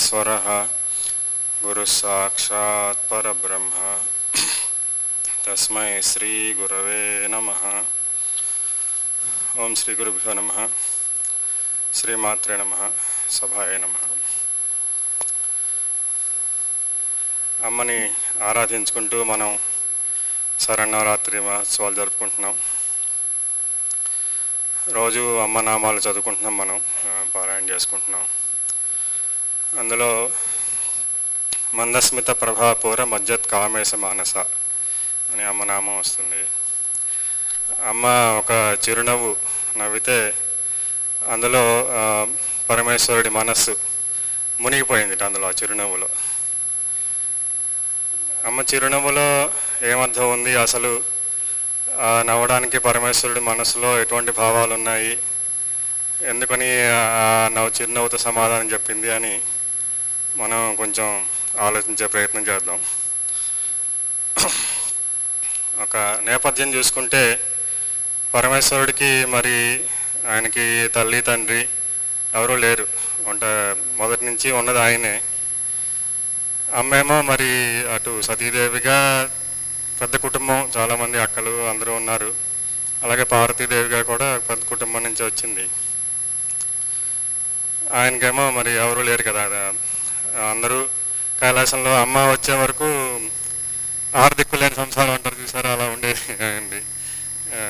परमेश्वरः गुरुसाक्षात् परब्रह्म तस्मै श्रीगुरवे नमः ఓం శ్రీ గురుభ్యో నమ శ్రీమాత్రే నమ సభాయ నమ అమ్మని ఆరాధించుకుంటూ మనం శరణవరాత్రి మహోత్సవాలు జరుపుకుంటున్నాం రోజు అమ్మ నామాలు చదువుకుంటున్నాం మనం ఆ, పారాయణ చేసుకుంటున్నాం అందులో మందస్మిత ప్రభాపూర మజ్జత్ కామేశ మానస అని అమ్మ నామం వస్తుంది అమ్మ ఒక చిరునవ్వు నవ్వితే అందులో ఆ, పరమేశ్వరుడి మనస్సు మునిగిపోయింది అందులో ఆ చిరునవ్వులో అమ్మ చిరునవ్వులో ఏమర్థం ఉంది అసలు ఆ నవ్వడానికి పరమేశ్వరుడి మనసులో ఎటువంటి భావాలు ఉన్నాయి ఎందుకని ఆ నవ్వు చిరునవ్వుతో సమాధానం చెప్పింది అని మనం కొంచెం ఆలోచించే ప్రయత్నం చేద్దాం ఒక నేపథ్యం చూసుకుంటే పరమేశ్వరుడికి మరి ఆయనకి తల్లి తండ్రి ఎవరూ లేరు అంటే మొదటి నుంచి ఉన్నది ఆయనే అమ్మేమో మరి అటు సతీదేవిగా పెద్ద కుటుంబం చాలామంది అక్కలు అందరూ ఉన్నారు అలాగే పార్వతీదేవిగా కూడా పెద్ద కుటుంబం నుంచి వచ్చింది ఆయనకేమో మరి ఎవరు లేరు కదా అందరూ కైలాసంలో అమ్మ వచ్చే వరకు ఆరు దిక్కు లేని సంసారం అంటారు చూసారా అలా ఉండేది ఆయనది ఆ,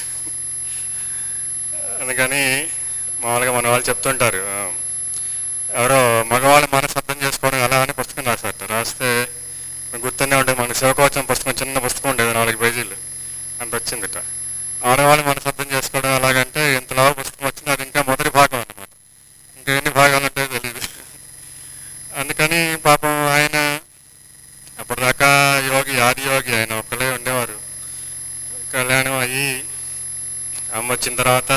అందుకని మామూలుగా మన వాళ్ళు చెప్తుంటారు ఆ, ఎవరో మగవాళ్ళ మనసు అర్థం చేసుకోవడం ఎలా అని పుస్తకం రాశారట రాస్తే మీకు గుర్తునే ఉండేది మన శివకవచం పుస్తకం చిన్న పుస్తకం ఉండేది నాలుగు పేజీలు అంత వచ్చిందట ఆడవాళ్ళ మనసు అర్థం చేసుకోవడం ఎలాగంటే ఇంతలా పుస్తకం వచ్చింది అది ఇంకా మొదటి భాగం అన్నమాట ఇంకా ఎన్ని భాగాలు ఉంటాయో తెలియదు అందుకని పాపం ఆయన అప్పటిదాకా యోగి ఆది యోగి ఆయన ఒక్కలే ఉండేవారు కళ్యాణం అయ్యి అమ్మ వచ్చిన తర్వాత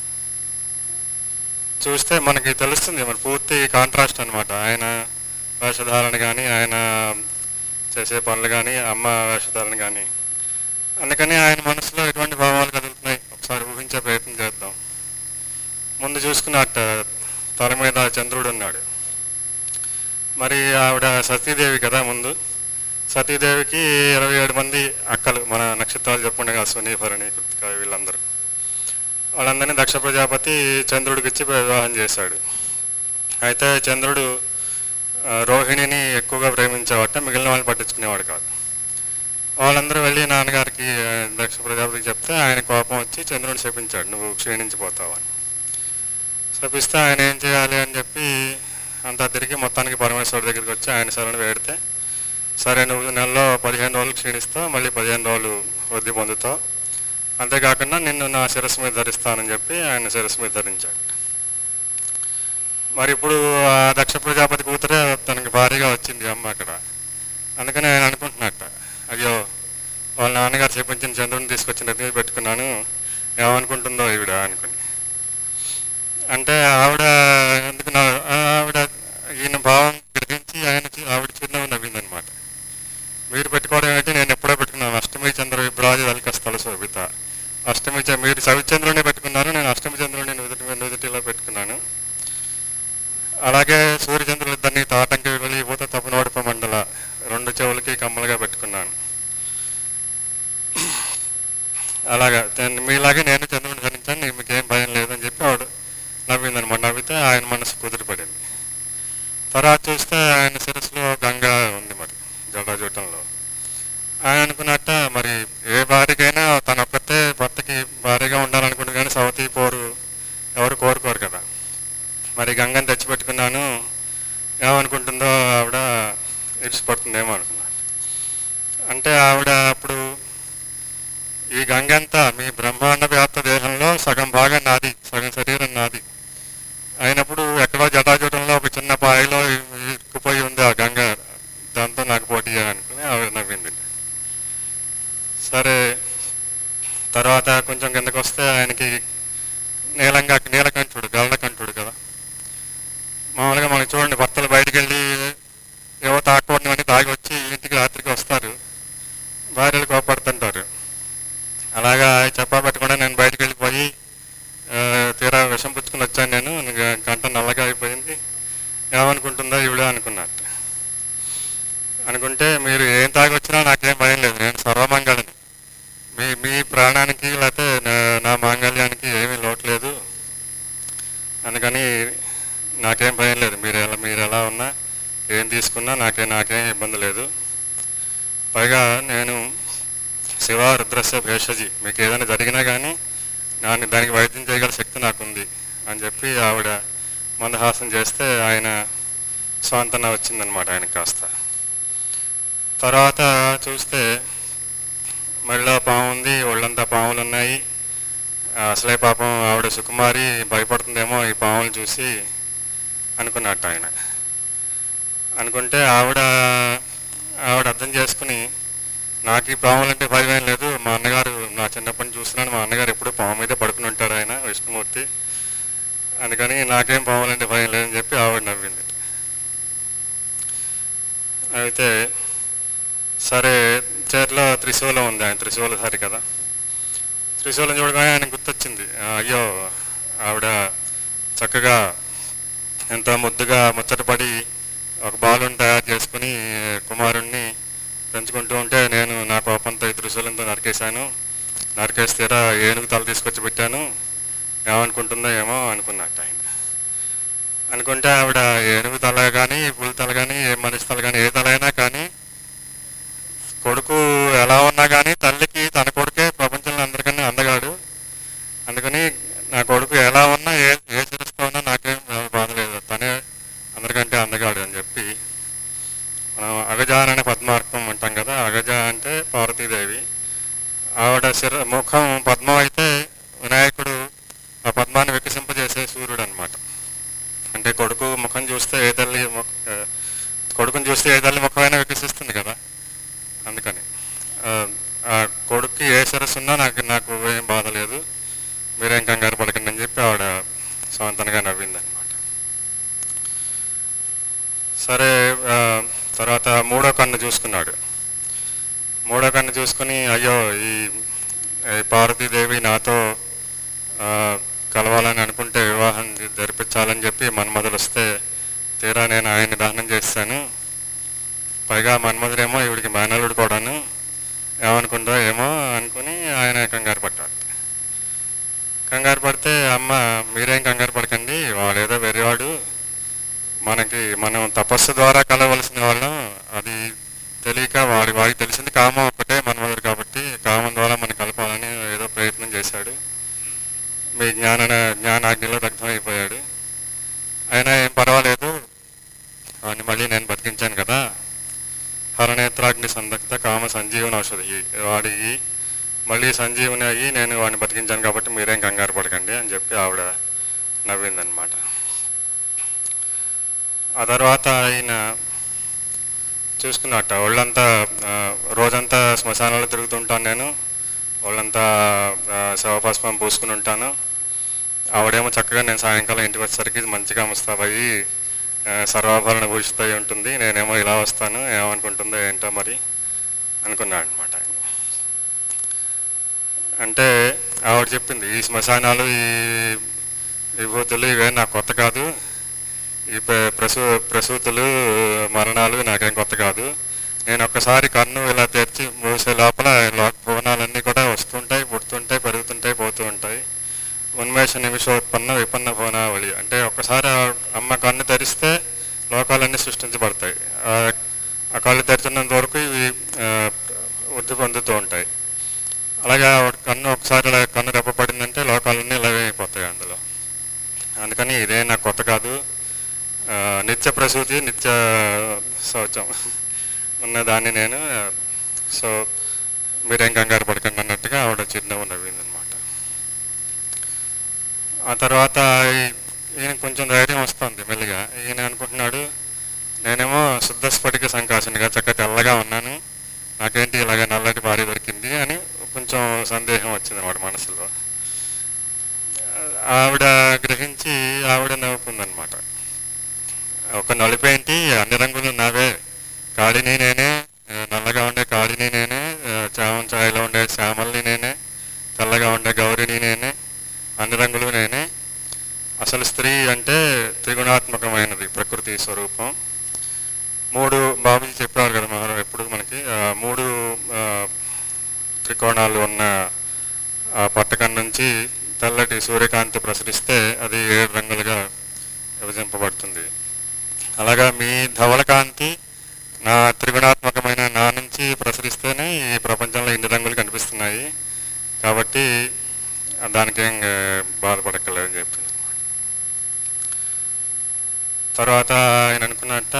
చూస్తే మనకి తెలుస్తుంది మరి పూర్తి కాంట్రాస్ట్ అనమాట ఆయన వేషధారణ కానీ ఆయన చేసే పనులు కానీ అమ్మ వేషధారణ కానీ అందుకని ఆయన మనసులో ఎటువంటి భావాలు కదులుతున్నాయి ఒకసారి ఊహించే ప్రయత్నం చేద్దాం ముందు చూసుకున్నట్ట తల మీద చంద్రుడు ఉన్నాడు మరి ఆవిడ సతీదేవి కదా ముందు సతీదేవికి ఇరవై ఏడు మంది అక్కలు మన నక్షత్రాలు చెప్పుండగా సునీ భరణి కృతిక వీళ్ళందరూ వాళ్ళందరినీ దక్ష ప్రజాపతి చంద్రుడికి ఇచ్చి వివాహం చేశాడు అయితే చంద్రుడు ఆ, రోహిణిని ఎక్కువగా ప్రేమించేవాట మిగిలిన వాళ్ళు పట్టించుకునేవాడు కాదు వాళ్ళందరూ వెళ్ళి నాన్నగారికి ఆ, దక్ష ప్రజాపతికి చెప్తే ఆయన కోపం వచ్చి చంద్రుడిని శపించాడు నువ్వు క్షీణించిపోతావు అని శపిస్తే ఆయన ఏం చేయాలి అని చెప్పి అంతా తిరిగి మొత్తానికి పరమేశ్వరుడి దగ్గరికి వచ్చి ఆయన శరణు వేడితే సరే నువ్వు నెలలో పదిహేను రోజులు క్షీణిస్తావు మళ్ళీ పదిహేను రోజులు వృద్ధి పొందుతావు అంతేకాకుండా నిన్ను నా శిరస్సు మీద ధరిస్తానని చెప్పి ఆయన శిరస్సు మీద ధరించాడు మరి ఇప్పుడు ఆ దక్ష ప్రజాపతి కూతురే తనకి భారీగా వచ్చింది అమ్మ అక్కడ అందుకని ఆయన అనుకుంటున్నట్ట అయ్యో వాళ్ళ నాన్నగారు చెప్పించిన చంద్రుని తీసుకొచ్చి నెత్తి మీద పెట్టుకున్నాను ఏమనుకుంటుందో ఈవిడ అనుకుని అంటే ఆవిడ ఎందుకు నా ఆవిడ ఈయన భావం గ్రహించి ఆయన చి- ఆవిడ చిరునవ్వు నవ్విందనమాట మీరు పెట్టుకోవడం ఏంటి నేను ఎప్పుడో పెట్టుకున్నాను అష్టమి చంద్ర విభ్రాజ దళిక స్థల శోభిత అష్టమి చ- మీరు సవిచంద్రుని పెట్టుకున్నారు నేను అష్టమి చంద్రుని నుదుటి నుదుటిలో పెట్టుకున్నాను అలాగే సూర్యచంద్రులు ఇద్దరిని తాటంకి వెళ్ళిపోతే తపనోడిప మండల రెండు చెవులకి కమ్మలుగా పెట్టుకున్నాను అలాగా నేను మీలాగే నేను చంద్రుని ధరించాను నీకు మీకేం భయం లేదని చెప్పి ఆవిడ నవ్విందనమాట నవ్వితే ఆయన మనసు కుదిరిపడింది తర్వాత చూస్తే ఆయన శిరస్సులో గంగ ఉంది మరి జటాజూటంలో ఆయన అనుకున్నట్ట మరి ఏ భార్యకైనా తన ఒక్కతే భర్తకి భార్యగా ఉండాలనుకుంటుంది కానీ సవతి పోరు ఎవరు కోరుకోరు కదా మరి గంగని తెచ్చిపెట్టుకున్నాను ఏమనుకుంటుందో ఆవిడ ఇడిచిపడుతుందేమో అనుకున్నాను అంటే ఆవిడ అప్పుడు ఈ గంగ అంతా మీ బ్రహ్మాండ వ్యాప్త దేహంలో సగం భాగం నాది సగం శరీరం నాది అయినప్పుడు ఎక్కడో జటాజుటంలో ఒక చిన్న పాయలో ఇరుక్కుపోయి ఉంది ఆ గంగ దాంతో నాకు పోటీ అనుకుని ఆవిడ నవ్వింది సరే తర్వాత కొంచెం కిందకు వస్తే ఆయనకి నీలంగా నీలకంఠుడు గల్లకంఠుడు కదా మామూలుగా మనకి చూడండి భర్తలు బయటికి వెళ్ళి ఏవో తాకూడని తాగి వచ్చి ఇంటికి రాత్రికి వస్తారు భార్యలు కోపడుతుంటారు అలాగా చెప్పా పెట్టకుండా నేను బయటికి వెళ్ళిపోయి ఆ, తీరా విషం పుచ్చుకుని వచ్చాను నేను ఇంకా గంట నల్లగా అయిపోయింది ఏమనుకుంటుందో ఈవిడ ఏమీ లోటు లేదు అందుకని నాకేం భయం లేదు మీరు ఎలా మీరు ఎలా ఉన్నా ఏం తీసుకున్నా నాకే నాకేం ఇబ్బంది లేదు పైగా నేను శివ రుద్రస్య భేషజి మీకు ఏదైనా జరిగినా కానీ నాన్న దానికి వైద్యం చేయగల శక్తి నాకుంది అని చెప్పి ఆవిడ మందహాసం చేస్తే ఆయన స్వాంతన వచ్చిందనమాట ఆయనకి కాస్త తర్వాత చూస్తే మళ్ళీ పాము ఉంది ఒళ్ళంతా పాములు ఉన్నాయి ఆ, అసలే పాపం ఆవిడ సుకుమారి భయపడుతుందేమో ఈ పాములు చూసి అనుకున్నట్టు ఆయన అనుకుంటే ఆవిడ ఆవిడ అర్థం చేసుకుని నాకు ఈ పాములు అంటే భయం ఏం లేదు మా అన్నగారు నా చిన్నప్పటి నుంచి చూస్తున్నాను మా అన్నగారు ఎప్పుడూ పాము మీదే పడుకుని ఉంటాడు ఆయన విష్ణుమూర్తి అందుకని నాకేం పాములు అంటే భయం లేదని చెప్పి ఆవిడ నవ్వింది అయితే సరే చేతిలో త్రిశూలం ఉంది ఆయన త్రిశూలధారి కదా త్రిశూలం చూడగానే ఆయన గుర్తొచ్చింది ఆ, అయ్యో ఆవిడ చక్కగా ఎంతో ముద్దుగా ముచ్చటపడి ఒక బాలుని తయారు చేసుకుని కుమారుణ్ణి పెంచుకుంటూ ఉంటే నేను నా కోపంతో ఈ త్రిశూలంతో నరికేశాను నరికేస్తేరా ఏనుగు తల తీసుకొచ్చి పెట్టాను ఏమనుకుంటుందో ఏమో అనుకున్నట్టు ఆయన అనుకుంటే ఆవిడ ఏనుగు తల కానీ పులి తల కానీ ఏ మనిషి తల కానీ ఏ తల అయినా కానీ కొడుకు ఎలా ఉన్నా కానీ తల్లికి తన కొడుకే ప్రపంచంలో అందరికన్నా అందగాడు అందుకని నా కొడుకు ఎలా ఉన్నా ఏ ఏ శిరస్తో ఉన్నా నాకేం బాధ లేదు తనే అందరికంటే అందగాడు అని చెప్పి మనం అగజానన పద్మార్కం అంటాం కదా అగజ అంటే పార్వతీదేవి ఆవిడ శిర ముఖం పద్మం అయితే వినాయకుడు ఆ పద్మాన్ని వికసింపజేసే సూర్యుడు అనమాట అంటే కొడుకు ముఖం చూస్తే ఏ తల్లి ముఖ- ఆ, కొడుకుని చూస్తే ఏ తల్లి ముఖమైనా వికసిస్తుంది కదా అందుకని ఆ, ఆ కొడుక్కి ఏ సరస్సు ఉన్నా నాకు నాకు ఏం బాధ లేదు మీరేం కంగారు పడకండి అని చెప్పి ఆవిడ స్వాంతనగా నవ్విందనమాట సరే ఆ, తర్వాత మూడో కన్ను చూసుకున్నాడు మూడో కన్ను చూసుకుని అయ్యో ఈ ఈ పార్వతీదేవి నాతో ఆ, కలవాలని అనుకుంటే వివాహం జరిపించాలని చెప్పి మన్మధులు వస్తే తీరా నేను ఆయన్ని దహనం చేస్తాను పైగా మన్మధుడేమో ఈవిడికి మేనలుడు కూడాను ఏమనుకుందో ఏమో అనుకుని ఆయన కంగారు పడ్డాడు కంగారు పడితే అమ్మ మీరేం కంగారు పడకండి వాడేదో వెర్రివాడు మనకి మనం తపస్సు ద్వారా కలవలసిన వాళ్ళం అది తెలియక వాడి వాడికి తెలిసింది కామం ఒకటే మన్మధుడు కాబట్టి కామం ద్వారా మనం కలపాలని ఏదో ప్రయత్నం చేశాడు మీ జ్ఞాన జ్ఞానాగ్నిలో దగ్ధం అయిపోయాడు అయినా ఏం పర్వాలేదు వాడిని మళ్ళీ నేను బతికించాను కదా హరనేత్రాగ్ని సందగ్ధ కామ సంజీవన ఔషధి వాడికి మళ్ళీ సంజీవని అయ్యి నేను వాడిని బతికించాను కాబట్టి మీరేం కంగారు పడకండి అని చెప్పి ఆవిడ నవ్విందనమాట ఆ తర్వాత ఆయన చూసుకున్నట్ట ఒళ్ళంతా ఆ, రోజంతా శ్మశానాల్లో తిరుగుతుంటాను నేను ఒళ్ళంతా ఆ, శవపస్పం పూసుకుని ఉంటాను ఆవిడేమో చక్కగా నేను సాయంకాలం ఇంటికి వచ్చేసరికి మంచిగా ముస్తాబయ్యి ఆ, సర్వాభరణ భూషిత అయి ఉంటుంది నేనేమో ఇలా వస్తాను ఏమనుకుంటుందో ఏంటో మరి అనుకున్నాడు అనమాట అంటే ఆవిడ చెప్పింది ఈ శ్మశానాలు ఈ విభూతులు ఇవే నాకు కొత్త కాదు ఈ ప్ర- ప్రసూ ప్రసూతులు మరణాలు నాకేం కొత్త కాదు నేను ఒక్కసారి కన్ను ఇలా తెరిచి మూసే లోపల లో- భువనాలన్నీ కూడా వస్తుంటాయి పుడుతుంటాయి పెరుగుతుంటాయి పోతూ ఉంటాయి ఉన్మేష నిమిషోత్పన్న విపన్న భువనావళి అంటే ఒక్కసారి ఆ అమ్మ కన్ను తెరిస్తే లోకాలన్నీ సృష్టించబడతాయి ఆ- ఆ కళ్ళు తెరిచినంత వరకు ఇవి ఆ, వృద్ధి పొందుతూ ఉంటాయి అలాగే ఆవిడ కన్ను ఒకసారి ఇలా కన్ను రెప్పపడిందంటే లోకాలన్నీ ఇలాగే అయిపోతాయి అందులో అందుకని ఇదే నాకు కొత్త కాదు ఆ, నిత్య ప్రసూతి నిత్య శౌచం ఉన్నదాన్ని నేను ఆ, సో మీరేం కంగారు పడకండి అన్నట్టుగా ఆవిడ చిరునవ్వు నవ్వింది అనమాట ఆ తర్వాత ఈ- ఈయన కొంచెం ధైర్యం వస్తుంది మెల్లిగా ఈయన అనుకుంటున్నాడు నేనేమో శుద్ధ స్ఫటిక సంకాశనిగా చక్క తెల్లగా ఉన్నాను నాకేంటి ఇలాగ నల్లటి భార్య దొరికింది అని కొంచెం సందేహం వచ్చింది అనమాట మనసులో ఆవిడ గ్రహించి ఆవిడ నవ్వుకుందనమాట ఒక నలుపేంటి అన్ని రంగులు నావే కాళిని నేనే ఆ, నల్లగా ఉండే కాళిని నేనే ఆ, చామం ఛాయలో ఉండే శ్యామల్ని నేనే తెల్లగా ఉండే గౌరిని నేనే అన్ని రంగులు నేనే అసలు స్త్రీ అంటే త్రిగుణాత్మకమైనది ప్రకృతి స్వరూపం మూడు బాబుజీ చెప్పారు కదా మనం ఎప్పుడు మనకి ఆ, మూడు ఆ, త్రికోణాలు ఉన్న ఆ పట్టకం నుంచి తెల్లటి సూర్యకాంతి ప్రసరిస్తే అది ఏడు రంగులుగా విభజింపబడుతుంది అలాగా మీ ధవల కాంతి నా త్రిగుణాత్మకమైన నా నుంచి ప్రసరిస్తేనే ఈ ప్రపంచంలో ఇన్ని రంగులు కనిపిస్తున్నాయి కాబట్టి దానికేం ఆ, బాధపడక్కర్లేదని చెప్పింది తర్వాత ఆయన అనుకున్నట్ట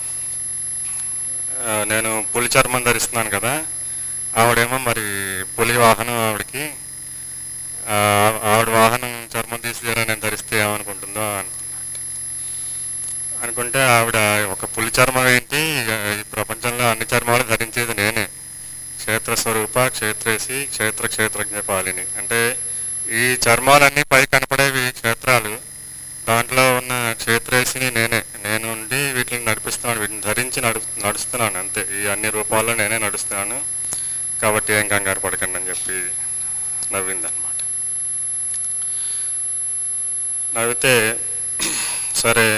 ఆ, నేను పులి చర్మం ధరిస్తున్నాను కదా ఆవిడేమో మరి పులి వాహనం ఆవిడకి ఆ, ఆవిడ వాహనం చర్మం తీసి నేను ధరిస్తే ఏమనుకుంటుందో అనుకున్నట్టు అనుకుంటే ఆవిడ ఒక పులి చర్మం ఏంటి ఈ ప్రపంచంలో అన్ని చర్మాలు ధరించేది నేనే క్షేత్ర స్వరూప క్షేత్రేసి క్షేత్ర క్షేత్రజ్ఞ పాలిని అంటే ఈ చర్మాలన్నీ పై కనపడేవి క్షేత్రాలు దాంట్లో ఉన్న క్షేత్రేసిని నేనే నేను ఉండి వీటిని నడిపిస్తున్నాను వీటిని ధరించి నడు నడుస్తున్నాను అంతే ఈ అన్ని రూపాల్లో నేనే నడుస్తున్నాను కాబట్టి ఏం కంగారు పడకండి అని చెప్పి నవ్విందనమాట నవ్వితే సరే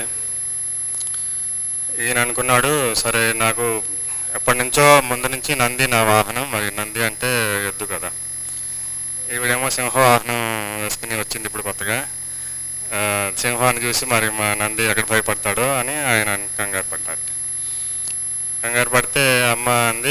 ఈయన అనుకున్నాడు సరే నాకు ఎప్పటి నుంచో ముందు నుంచి నంది నా వాహనం మరి నంది అంటే ఎద్దు కదా ఈవిడేమో సింహ వాహనం వేసుకుని వచ్చింది ఇప్పుడు కొత్తగా ఆ, సింహాన్ని చూసి మరి మా నంది ఎక్కడ భయపడతాడో అని ఆయన అన్- కంగారు పడ్డాడు కంగారు పడితే అమ్మ అంది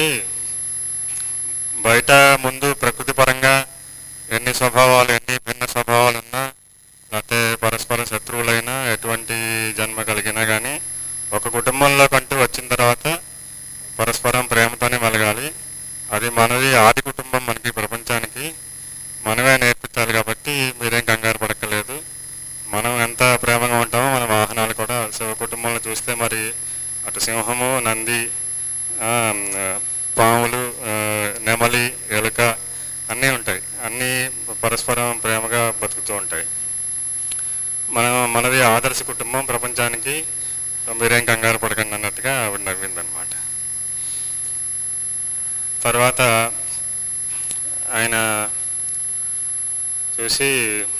బయట ముందు ప్రకృతి పరంగా ఎన్ని స్వభావాలు ఎన్ని భిన్న స్వభావాలు ఉన్నా లేకపోతే పరస్పర శత్రువులైనా ఎటువంటి జన్మ కలిగినా కానీ ఒక కుటుంబంలో కంటూ వచ్చిన తర్వాత పరస్పరం ప్రేమతోనే మెలగాలి అది మనది ఆది కుటుంబం మనకి ప్రపంచానికి మనమే నేర్పించాలి కాబట్టి మీరేం కంగారు పడక్కలేదు మనం ఎంత ప్రేమగా ఉంటామో మన వాహనాలు కూడా శివ కుటుంబంలో చూస్తే మరి అటు సింహము నంది ఆ, పాములు ఆ, నెమలి ఎలుక అన్నీ ఉంటాయి అన్నీ పరస్పరం ప్రేమగా బతుకుతూ ఉంటాయి మనం మనది ఆదర్శ కుటుంబం ప్రపంచానికి మీరేం కంగారు పడకండి అన్నట్టుగా ఆవిడ నవ్విందనమాట తర్వాత ఆయన చూసి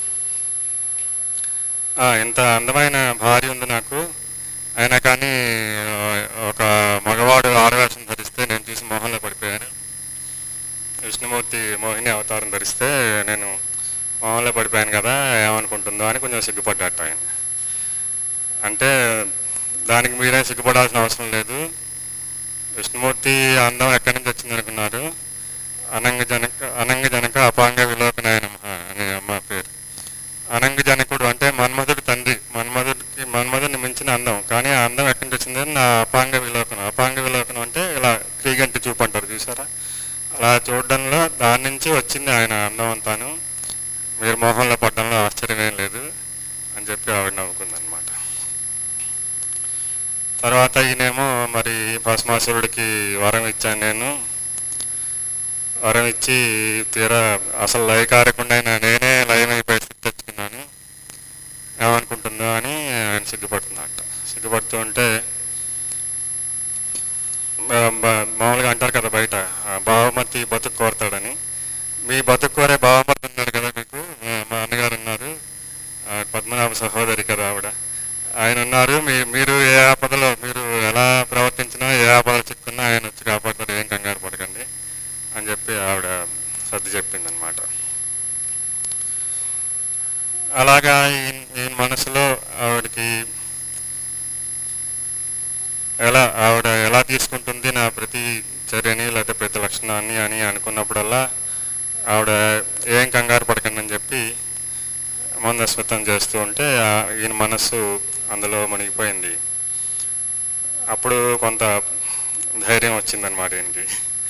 "ఆ, ఇంత అందమైన భార్య ఉంది నాకు అయినా కానీ ఆ, ఒక మగవాడు ఆడవేషం ధరిస్తే నేను చూసి మోహంలో పడిపోయాను విష్ణుమూర్తి మోహిని అవతారం ధరిస్తే నేను మోహంలో పడిపోయాను కదా ఏమనుకుంటుందో అని కొంచెం సిగ్గుపడ్డట్టు ఆయన అంటే దానికి మీరేం సిగ్గుపడాల్సిన అవసరం లేదు విష్ణుమూర్తి అందం ఎక్కడి నుంచి వచ్చింది అనుకున్నారు అనంగ జనక అనంగ జనక అపాంగ విలోకనాయన అనే అమ్మ పేరు అనంగ జనకుడు అంటే మన్మధుడి తండ్రి మన్మధుడికి మన్మధుడిని మించిన అందం కానీ ఆ అందం ఎక్కడి నుంచి వచ్చింది నా అపాంగ విలోకనం అపాంగ విలోకనం అంటే ఇలా క్రీగంటి చూపు అంటారు చూసారా అలా చూడడంలో దాని నుంచి వచ్చింది ఆయన అందం అంతాను మీరు మోహంలో పడ్డంలో ఆశ్చర్యం ఏం లేదు అని చెప్పి ఆవిడ నవ్వుకుందనమాట తర్వాత ఈయనేమో మరి భస్మాసురుడికి వరం ఇచ్చాను నేను వరం ఇచ్చి తీరా అసలు లయకారకుండైన నేనే లయమైపోయి స్థితి తెచ్చుకున్నాను ఏమనుకుంటుందో అని ఆయన సిగ్గుపడుతున్నట్ట సిగ్గుపడుతూ ఉంటే బ- బ- మామూలుగా అంటారు కదా బయట ఆ బావమతి బతుకు కోరతాడని మీ బతుకు కోరే బావమతి ఉన్నారు కదా మీకు మా- మా అన్నగారు ఉన్నారు ఆ పద్మనాభ సహోదరి కదా ఆవిడ ఆయన ఉన్నారు మీ మీరు ఏ ఆపదలో మీరు ఎలా ప్రవర్తించినా ఏ ఆపదలు చిక్కున్నా ఆయన వచ్చి కాపాడతారు ఏం కంగారు పడకండి అని చెప్పి ఆవిడ సర్ది చెప్పింది అనమాట అలాగా ఈయన ఈయన మనసులో ఆవిడకి ఎలా ఆవిడ ఎలా తీసుకుంటుంది నా ప్రతి చర్యని లేకపోతే ప్రతి లక్షణాన్ని అని అనుకున్నప్పుడల్లా ఆవిడ ఏం కంగారు పడకండి అని చెప్పి మందస్మితం చేస్తూ ఉంటే ఆ- ఈయన మనస్సు అందులో మునిగిపోయింది అప్పుడు కొంత ధైర్యం వచ్చిందనమాట ఈయనకి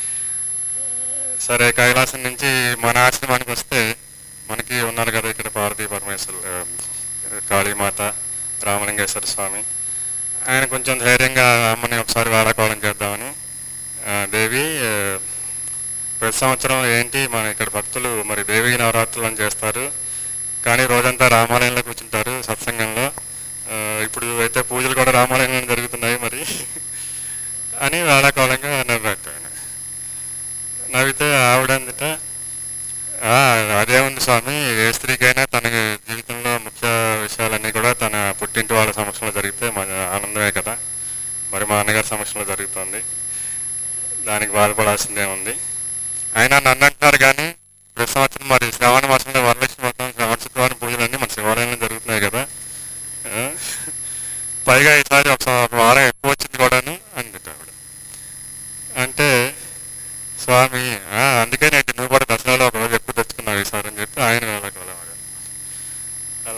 సరే కైలాసం నుంచి మన ఆశ్రమానికి వస్తే మనకి ఉన్నారు కదా ఇక్కడ పార్వతీ పరమేశ్వరు ఆ, కాళీమాత రామలింగేశ్వర స్వామి ఆయన కొంచెం ధైర్యంగా అమ్మని ఒకసారి వేళాకోళం చేద్దామని ఆ, దేవి ఆ, ప్రతి సంవత్సరం ఏంటి మన ఇక్కడ భక్తులు మరి దేవి నవరాత్రులు అని చేస్తారు కానీ రోజంతా రామాలయంలో కూర్చుంటారు సత్సంగంలో ఆ, ఇప్పుడు అయితే పూజలు కూడా రామాలయంలో జరుగుతున్నాయి మరి అని వేళాకోళంగా నవ్వాడు ఆయన నవ్వితే ఆవిడందిట "ఆ, అదే ఉంది స్వామి ఏ స్త్రీకైనా తన జీవితంలో ముఖ్య విషయాలన్నీ కూడా తన పుట్టింటి వాళ్ళ సమక్షంలో జరిగితే మన ఆనందమే కదా మరి మా అన్నగారి సమక్షంలో జరుగుతుంది దానికి బాధపడాల్సిందే ఉంది ఆయన నన్ను అంటున్నారు కానీ ప్రతి సంవత్సరం మరి శ్రావణ మాసంలో వరలక్ష్మి వ్రతం శ్రావణ శుక్రవారం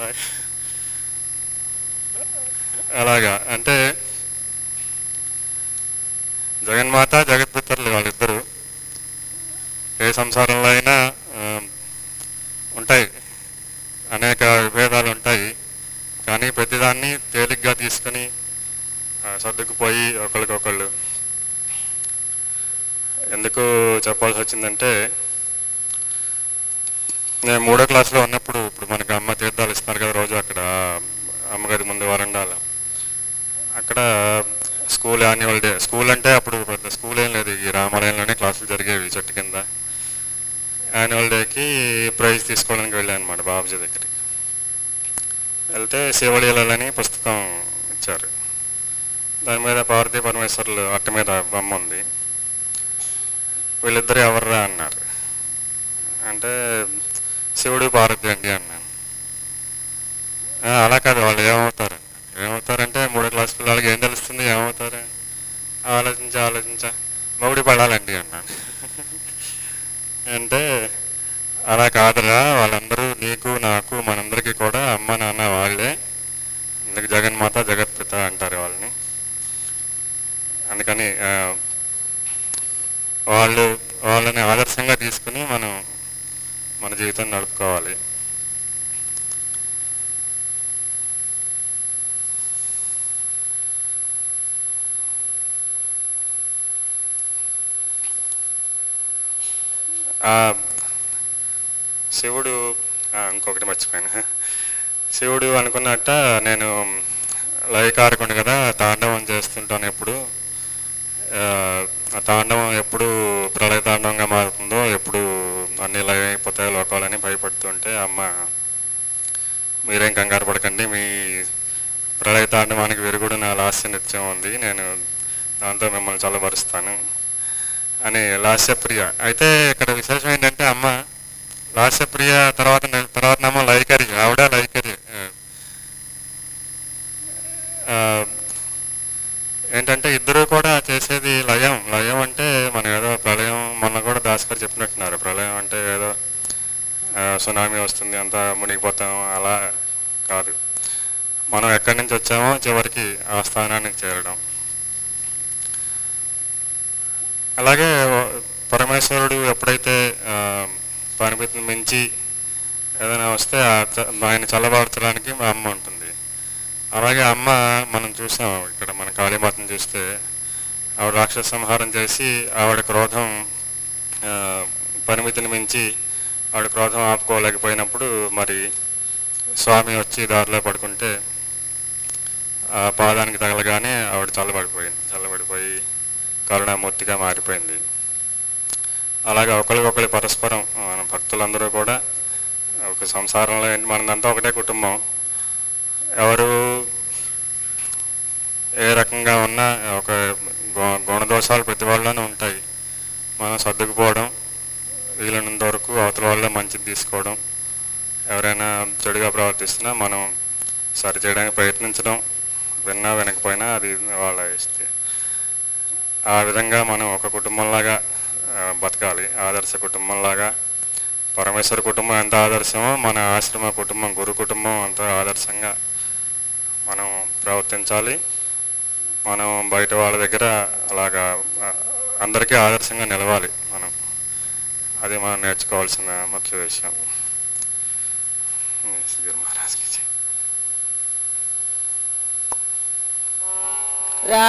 అలాగా అంటే జగన్మాత జగత్పితరులు వాళ్ళిద్దరూ ఏ సంసారంలో అయినా ఆ, ఉంటాయి అనేక విభేదాలు ఉంటాయి కానీ ప్రతిదాన్ని తేలిగ్గా తీసుకొని ఆ, సర్దుకుపోయి ఒకరికొకళ్ళు ఎందుకు చెప్పాల్సి వచ్చిందంటే నేను మూడో క్లాస్లో ఉన్నప్పుడు ఇప్పుడు మనకి అమ్మ తీర్థాలు ఇస్తున్నారు కదా రోజు అక్కడ అమ్మగది ముందు వరండాలో అక్కడ స్కూల్ యాన్యువల్ డే స్కూల్ అంటే అప్పుడు పెద్ద స్కూల్ ఏం లేదు ఈ రామాలయంలోనే క్లాసులు జరిగేవి చెట్టు కింద యాన్యువల్ డేకి ప్రైజ్ తీసుకోవడానికి వెళ్ళాను అనమాట బాబుజీ దగ్గరికి వెళ్తే శివలీలని పుస్తకం ఇచ్చారు దాని మీద పార్వతీ పరమేశ్వర్లు అట్ట మీద బొమ్మ ఉంది వీళ్ళిద్దరు ఎవర్రా అన్నారు అంటే శివుడు పార్వతి అండి అన్నాను "ఆ, అలా కాదు వాళ్ళు ఏమవుతారు ఏమవుతారంటే మూడో క్లాస్ పిల్లలకి ఏం తెలుస్తుంది ఏమవుతారు ఆలోచించ ఆలోచించ మొగుడి పడాలండి అన్నాను అంటే అలా కాదురా వాళ్ళందరూ నీకు నాకు మనందరికీ కూడా అమ్మ నాన్న వాళ్ళే అందుకు జగన్మాత జగత్పిత అంటారు వాళ్ళని అందుకని ఆ, వాళ్ళు వాళ్ళని ఆదర్శంగా తీసుకుని మనం మన జీవితం నడుపుకోవాలి ఆ, శివుడు ఆ, ఇంకొకటి మర్చిపోయాను శివుడు అనుకున్నట్ట నేను లయకారకుని కదా తాండవం చేస్తుంటాను ఎప్పుడు ఆ, ఆ తాండవం ఎప్పుడు ప్రళయ తాండవంగా మారుతుందో ఎప్పుడు అన్ని లయం అయిపోతాయో లోకాలని భయపడుతుంటే అమ్మ మీరేం కంగారు పడకండి మీ ప్రళయ తాండవానికి విరుగుడు నా లాస్య నృత్యం ఉంది నేను దాంతో మిమ్మల్ని చల్లబరుస్తాను అని లాస్యప్రియ అయితే ఇక్కడ విశేషం ఏంటంటే అమ్మ లాస్యప్రియ తర్వాత న- తర్వాత నామో లైకరి ఆవిడ లైకరి ఆ, ఏంటంటే ఇద్దరు కూడా చేసేది లయం లయం అంటే మనం ఏదో ప్రళయం మొన్న కూడా దాస్కర్ చెప్పినట్టున్నారు ప్రళయం అంటే ఏదో ఆ, సునామీ వస్తుంది అంతా మునిగిపోతాం అలా కాదు మనం ఎక్కడి నుంచి వచ్చామో చివరికి ఆ స్థానానికి చేరడం అలాగే పరమేశ్వరుడు ఎప్పుడైతే ఆ, పరిమితిని మించి ఏదైనా వస్తే ఆ చ- ఆయన చల్లబార్చడానికి మా అమ్మ ఉంటుంది అలాగే అమ్మ మనం చూసాం ఇక్కడ మన కాళీమాతను చూస్తే ఆవిడ రాక్షస సంహారం చేసి ఆవిడ క్రోధం ఆ, పరిమితిని మించి ఆవిడ క్రోధం ఆపుకోలేకపోయినప్పుడు మరి స్వామి వచ్చి దారిలో పడుకుంటే ఆ పాదానికి తగలగానే ఆవిడ చల్లబడిపోయింది చల్లబడిపోయి కరుణామూర్తిగా మారిపోయింది అలాగే ఒకరికొకరి పరస్పరం మన భక్తులందరూ కూడా ఒక సంసారంలో ఏంటి మనదంతా ఒకటే కుటుంబం ఎవరు ఏ రకంగా ఉన్నా ఒక గు- గుణదోషాలు ప్రతి వాళ్ళలోనూ ఉంటాయి మనం సర్దుకుపోవడం వీలైనంత వరకు అవతల వాళ్ళే మంచిది తీసుకోవడం ఎవరైనా చెడుగా ప్రవర్తిస్తున్నా మనం సరి చేయడానికి ప్రయత్నించడం విన్నా వినకపోయినా అది వాళ్ళ ఇస్తే ఆ విధంగా మనం ఒక కుటుంబంలాగా ఆ, బతకాలి ఆదర్శ కుటుంబంలాగా పరమేశ్వర కుటుంబం ఎంత ఆదర్శమో మన ఆశ్రమ కుటుంబం గురు కుటుంబం అంత ఆదర్శంగా మనం ప్రవర్తించాలి మనం బయట వాళ్ళ దగ్గర అలాగా ఆ, అందరికీ ఆదర్శంగా నిలవాలి మనం అది మనం నేర్చుకోవాల్సిన ముఖ్య విషయం శ్రీ మహారాజ్కి జై. రా